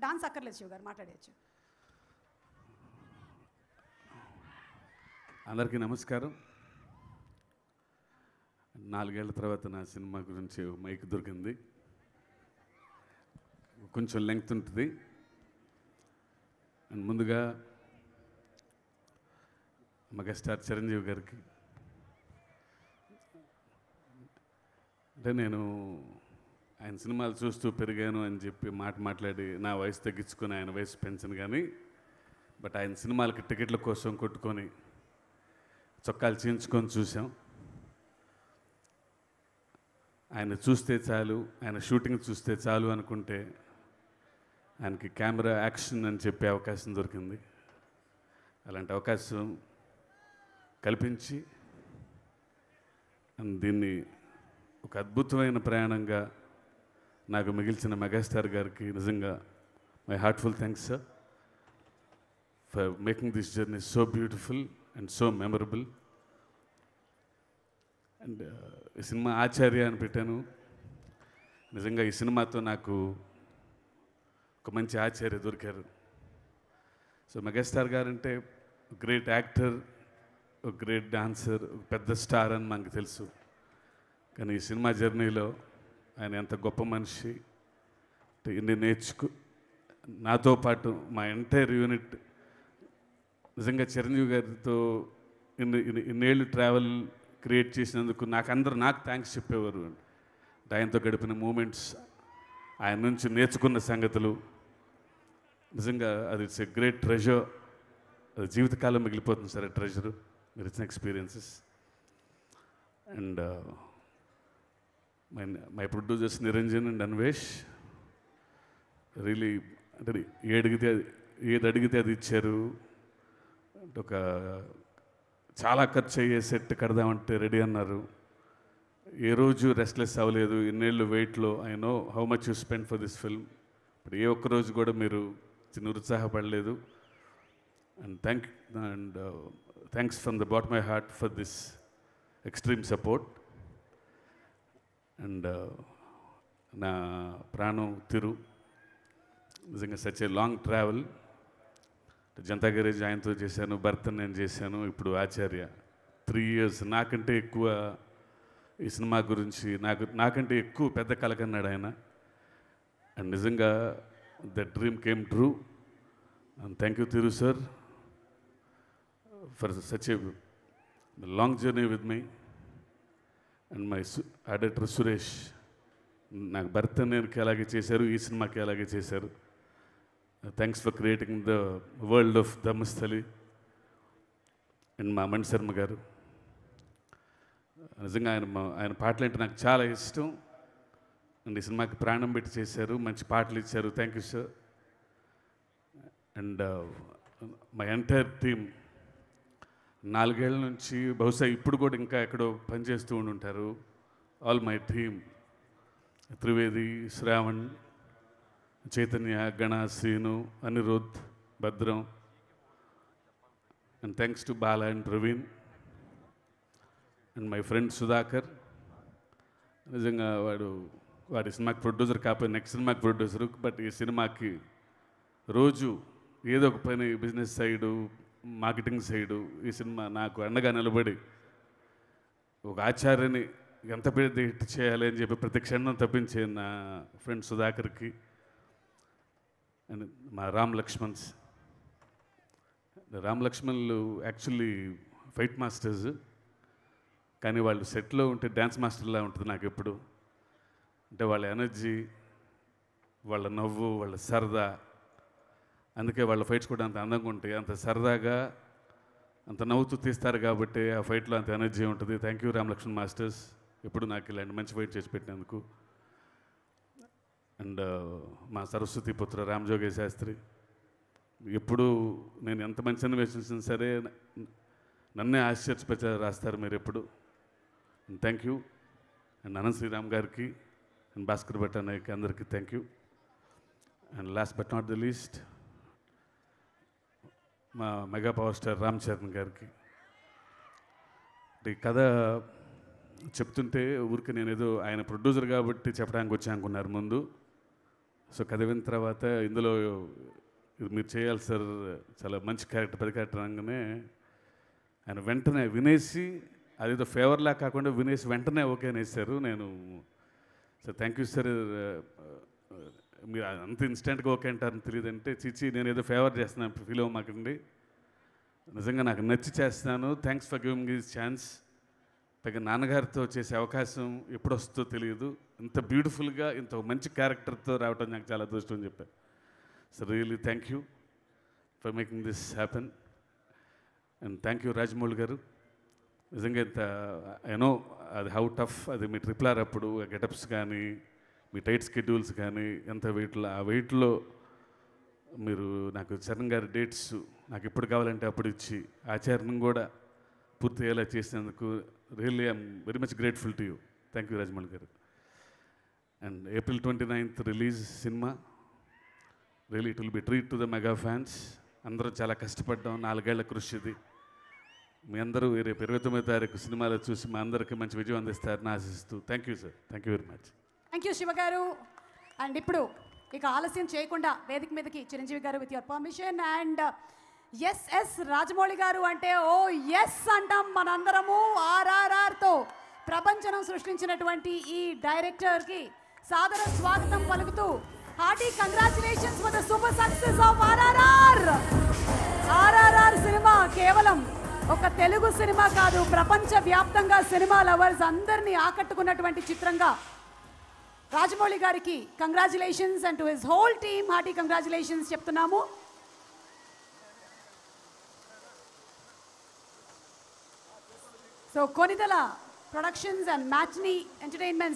dance అక్కర్లేదు శివ గారు మాట్లాడేయచ్చు అందరికీ నమస్కారం నాలుగేళ్ల తర్వాత నా సినిమా గురించి ఓ మైక్ దొరికింది కొంచెం లెంగ్త్ ఉంటుంది అండ్ ముందుగా మెగాస్టార్ చిరంజీవి గారికి అంటే నేను ఆయన సినిమాలు చూస్తూ పెరిగాను అని చెప్పి మాట మాట్లాడి నా వయసు తగ్గించుకొని ఆయన వయసు పెంచను కానీ బట్ ఆయన సినిమాలకి టికెట్ల కోసం కొట్టుకొని చొక్కాలు చీల్చుకొని చూసాం ఆయన చూస్తే చాలు ఆయన షూటింగ్ చూస్తే చాలు అనుకుంటే ఆయనకి కెమెరా యాక్షన్ అని చెప్పే అవకాశం దొరికింది అలాంటి అవకాశం కల్పించి and దీన్ని ఒక అద్భుతమైన ప్రయాణంగా నాకు మిగిల్చిన మెగాస్టార్ గారికి నిజంగా my heartful thanks sir for making this journey so beautiful and so memorable and ఈ సినిమా ఆచార్య అని పెట్టాను నిజంగా ఈ సినిమాతో నాకు ఒక మంచి ఆచార్య దొరికారు సో మెగాస్టార్ గారు అంటే గ్రేట్ యాక్టర్ ఒక గ్రేట్ డాన్సర్ ఒక పెద్ద స్టార్ అని మనకు తెలుసు కానీ ఈ సినిమా జర్నీలో ఆయన ఎంత గొప్ప మనిషి అంటే ఇన్ని నేర్చుకు నాతో పాటు మా ఎంటైర్ యూనిట్ నిజంగా చిరంజీవి గారితో ఇన్ని ఇన్ని ఇన్నేళ్ళు ట్రావెల్ క్రియేట్ చేసినందుకు నాకు అందరూ నాకు థ్యాంక్స్ చెప్పేవారు ఆయనతో గడిపిన మూమెంట్స్ ఆయన నుంచి నేర్చుకున్న సంగతులు నిజంగా అది ఇట్స్ ఎ గ్రేట్ ట్రెజర్ అది జీవితకాలం మిగిలిపోతుంది సరే ట్రెజర్ మీరు ఇచ్చిన experiences and my my producers Niranjan and Anvesh really అంటే ఏడిగితే అది- ఏది అడిగితే అది ఇచ్చారు అంటే ఒక చాలా ఖర్చు అయ్యే సెట్ కడదామంటే రెడీ అన్నారు ఏ రోజు రెస్ట్లెస్ అవ్వలేదు ఇన్నేళ్ళు వెయిట్లో I know how much you spend for this film ఇప్పుడు ఏ ఒక్క రోజు కూడా మీరు చిన్న ఉత్సాహపడలేదు and thank and thanks from the bottom my heart for this extreme support and నా ప్రాణం తిరు నిజంగా such a long travel Janatha garage ఆయనతో చేశాను భర్త నేను చేశాను ఇప్పుడు ఆచార్య త్రీ ఇయర్స్ నాకంటే ఎక్కువ ఈ సినిమా గురించి నాకు నాకంటే ఎక్కువ పెద్ద కలకన్నాడు ఆయన అండ్ నిజంగా the dream came true and thank you Tiru sir for such a long journey with my and my editor Suresh నాకు భర్త నేనుకి అలాగే చేశారు ఈ సినిమాకి అలాగే చేశారు thanks for creating the world of Dharmasthali and మా మణి శర్మ గారు నిజంగా ఆయన మా- ఆయన పాటలు అంటే నాకు చాలా ఇష్టం అండ్ ఈ సినిమాకి ప్రాణం పెట్టి చేశారు మంచి పాటలు ఇచ్చారు thank you sir and my entire team నాలుగేళ్ల నుంచి బహుశా ఇప్పుడు కూడా ఇంకా ఎక్కడో పనిచేస్తూ ఉండి ఉంటారు all my team Trivedi Shravan Chaitanya Gana Sreenu Anirudh Bhadram and thanks to Bala and Praveen and my friend Sudhakar నిజంగా వాడు వాడి సినిమాకి ప్రొడ్యూసర్ కాకపోతే నెక్స్ట్ సినిమాకి ప్రొడ్యూసర్ బట్ ఈ సినిమాకి రోజు ఏదో ఒక పని బిజినెస్ సైడు మార్కెటింగ్ సైడు ఈ సినిమా నాకు అండగా నిలబడి ఒక ఆచార్యని ఎంత పెద్ద హిట్ చేయాలి అని చెప్పి ప్రతి క్షణం తప్పించే నా ఫ్రెండ్ సుధాకర్కి అండ్ మా రామ్ లక్ష్మణ్స్ రామ్ లక్ష్మణ్లు యాక్చువల్లీ ఫైట్ మాస్టర్స్ కానీ వాళ్ళు సెట్లో ఉంటే డ్యాన్స్ మాస్టర్లా ఉంటుంది నాకు ఎప్పుడు అంటే వాళ్ళ ఎనర్జీ వాళ్ళ నవ్వు వాళ్ళ సరదా అందుకే వాళ్ళ ఫైట్స్ కూడా అంత అందంగా ఉంటాయి అంత సరదాగా అంత నవ్వుతూ తీస్తారు కాబట్టి ఆ ఫైట్లో అంత ఎనర్జీ ఉంటుంది thank you Ram Lakshman masters ఎప్పుడు నాకు ఇలాంటి మంచి ఫైట్ చేసి పెట్టినందుకు అండ్ మా సరస్వతి పుత్ర రామ్ జోగే శాస్త్రి ఎప్పుడు నేను ఎంత మంచి అన్వేషించినా సరే నన్నే ఆశ్చర్యపరిచ రాస్తారు మీరు ఎప్పుడు thank you and Ananth Sriram గారికి అండ్ భాస్కర్ భట్ అన్నయ్యకి అందరికీ thank you and last but not the least మా mega power star Ram Charan గారికి ఈ కథ చెప్తుంటే ఊరికి నేను ఏదో ఆయన ప్రొడ్యూసర్ కాబట్టి చెప్పడానికి వచ్చా అనుకున్నారు ముందు సో కథ విన్న తర్వాత ఇందులో ఇది మీరు చేయాలి సార్ చాలా మంచి క్యారెక్టర్ పెద్ద క్యారెక్టర్ అనగానే ఆయన వెంటనే వినేసి అదేదో ఫేవర్లా కాకుండా వినేసి వెంటనే ఓకే అనేసారు నేను సార్ థ్యాంక్ యూ సార్ మీరు అంత ఇన్స్టెంట్గా ఓకే అంటారని తెలియదు అంటే చిచి నేను ఏదో ఫేవర్ చేస్తున్నాను ఫీల్ అవ్వమాకండి నిజంగా నాకు నచ్చి చేస్తున్నాను thanks for giving this chance పైగా నాన్నగారితో చేసే అవకాశం ఎప్పుడు వస్తుందో తెలియదు ఇంత బ్యూటిఫుల్గా ఇంత మంచి క్యారెక్టర్తో రావటం నాకు చాలా అదృష్టం అని చెప్పారు so really thank you for making this happen and thank you Rajamouli గారు నిజంగా ఇంత యూనో అది హౌ టఫ్ అది మీ ట్రిపుల్ ఆర్ అప్పుడు గెటప్స్ కానీ మీ టైట్ స్కెడ్యూల్స్ కానీ ఎంత వెయిట్లో ఆ వెయిట్లో మీరు నాకు చరణ్ గారి డేట్స్ నాకు ఎప్పుడు కావాలంటే అప్పుడు ఇచ్చి ఆచరణం కూడా పూర్తి అయ్యేలా చేసినందుకు really I'm very much grateful to you thank you Rajamouli గారు and April twenty ninth release సినిమా really it will be treat to the mega fans అందరూ చాలా కష్టపడ్డాం నాలుగేళ్ల కృషి ఇది మీ అందరూ రేపు ఇరవై తొమ్మిది తారీఖు సినిమాలో చూసి మా అందరికీ మంచి విజయం అందిస్తారని ఆశిస్తూ thank you sir thank you very much thank you Shiva గారు అండ్ ఇప్పుడు ఇక ఆలస్యం చేయకుండా వేదిక మీదకి చిరంజీవి గారు with your permission and S S Rajamouli గారు అంటే ఓ ఎస్ అంటాం మనందరము ఆర్ఆర్ఆర్తో ప్రపంచనం సృష్టించినటువంటి ఈ డైరెక్టర్కి సాదర స్వాగతం పలుకుతూ hearty congratulations for the super success of RRR RRR సినిమా కేవలం ఒక తెలుగు సినిమా కాదు ప్రపంచ వ్యాప్తంగా సినిమా లవర్స్ అందరినీ ఆకట్టుకున్నటువంటి చిత్రంగా రాజమౌళి గారికి congratulations and to his whole team hearty congratulations చెప్తున్నాము సో కొనిదల ప్రొడక్షన్స్ అండ్ మ్యాచ్ని ఎంటర్టైన్మెంట్